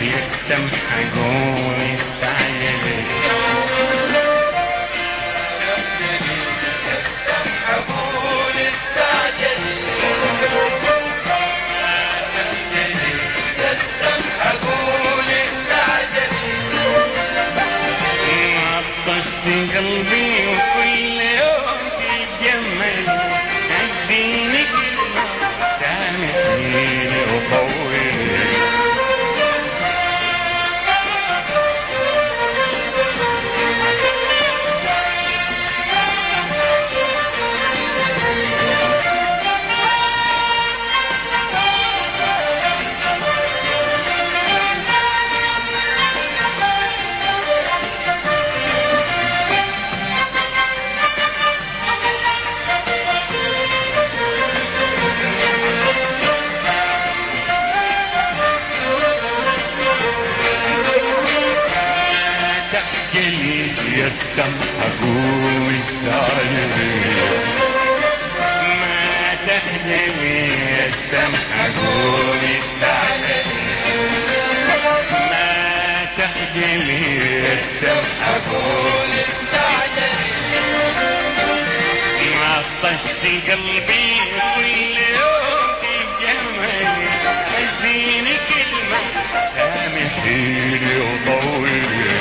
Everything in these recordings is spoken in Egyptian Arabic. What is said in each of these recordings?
يستمحقون استعجلي يستمحقون استعجلي يستمحقون استعجلي عطشت قلبي وكل يوم تتجمل اديني كلمة سامحيني وطولي تحجلي يستمحقون استعجلي ما تحجلي يستمحقون استعجلي ما تحجلي يستمحقون استعجلي عطشت قلبي كل يوم تتجمل اديني كلمة سامحيني وطولي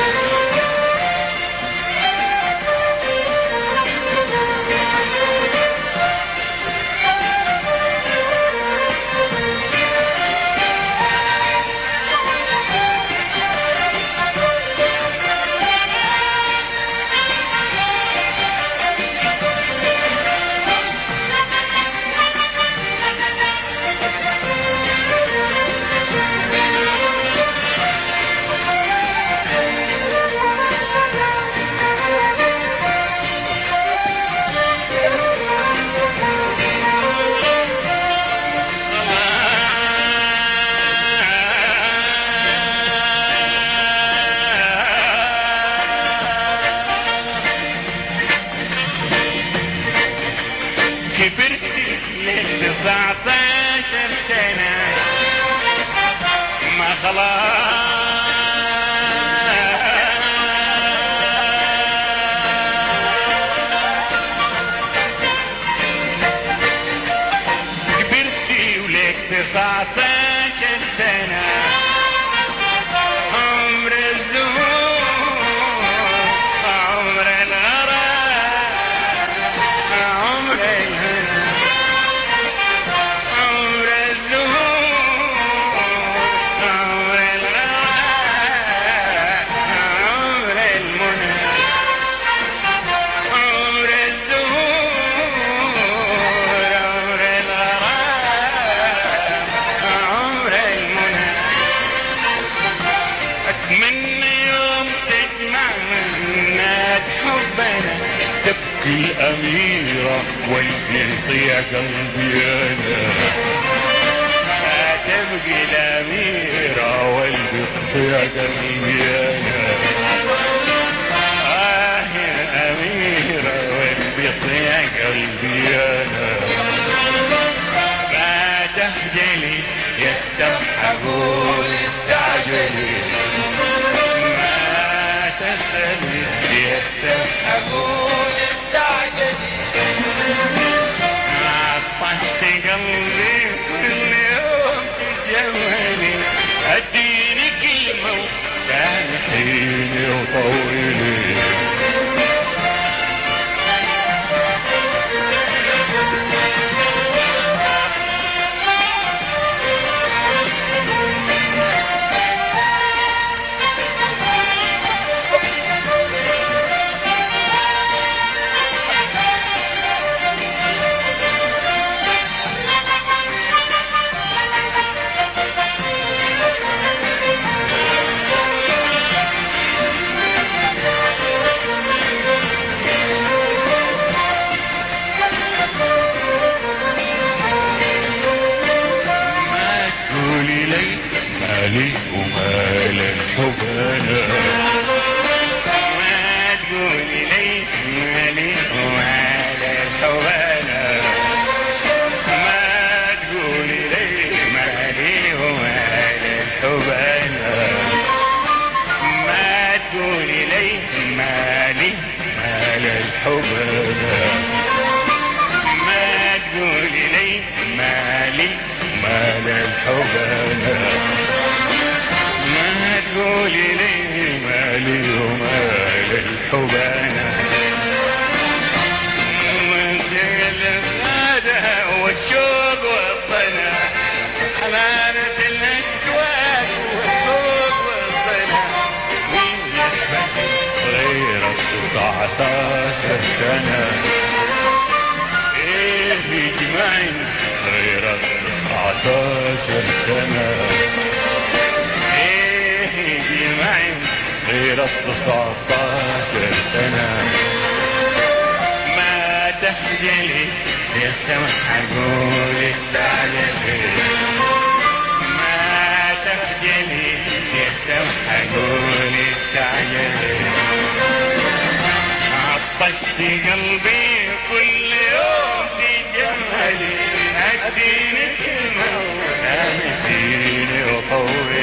كبرت ل 19 سنة ما خلاص كبرت ولك 19 سنة عمر الزهور عمر الغرام عمر الهنا عمر الزهور عمر الغرام عمر المنى عمر الزهور عمر الغرام عمر المنى أتمنى يوم تجمعنا حبنا تبكي الأميرة والبنت يا قلبي أنا تبكي الأميرة والبنت يا قلبي أنا آه يا أميرة والبنت يا قلبي أنا ما تخجلي يستمحقون استعجلي ما تسألي يستمحقون استعجلي عطشت قلبي كل يوم تجملي اديني كلمة سامحيني وطولي ما تقولي لي مالي ومال الحب انا ما تقولي لي مالي ومال الحب انا ما تقولي لي مالي ومال الحب انا الحبانة ما تقولي لي مالي مال الحبانة ما تقولي لي مالي ومال الحبانة منزل الغادة والشوق والطنا حمارة الأشواق والشوق والطنا مين يحبك غيرك 19 سنة ايه يجمعنا غيرك 19 سنة ايه يجمعنا غيرك 19 سنة ما تخجلي يا سمح اقول استعجلي ما تخجلي يا سمح اقول استعجلي عطشت قلبي كل يوم في جمالي اديني كلمة وسامحيني وطول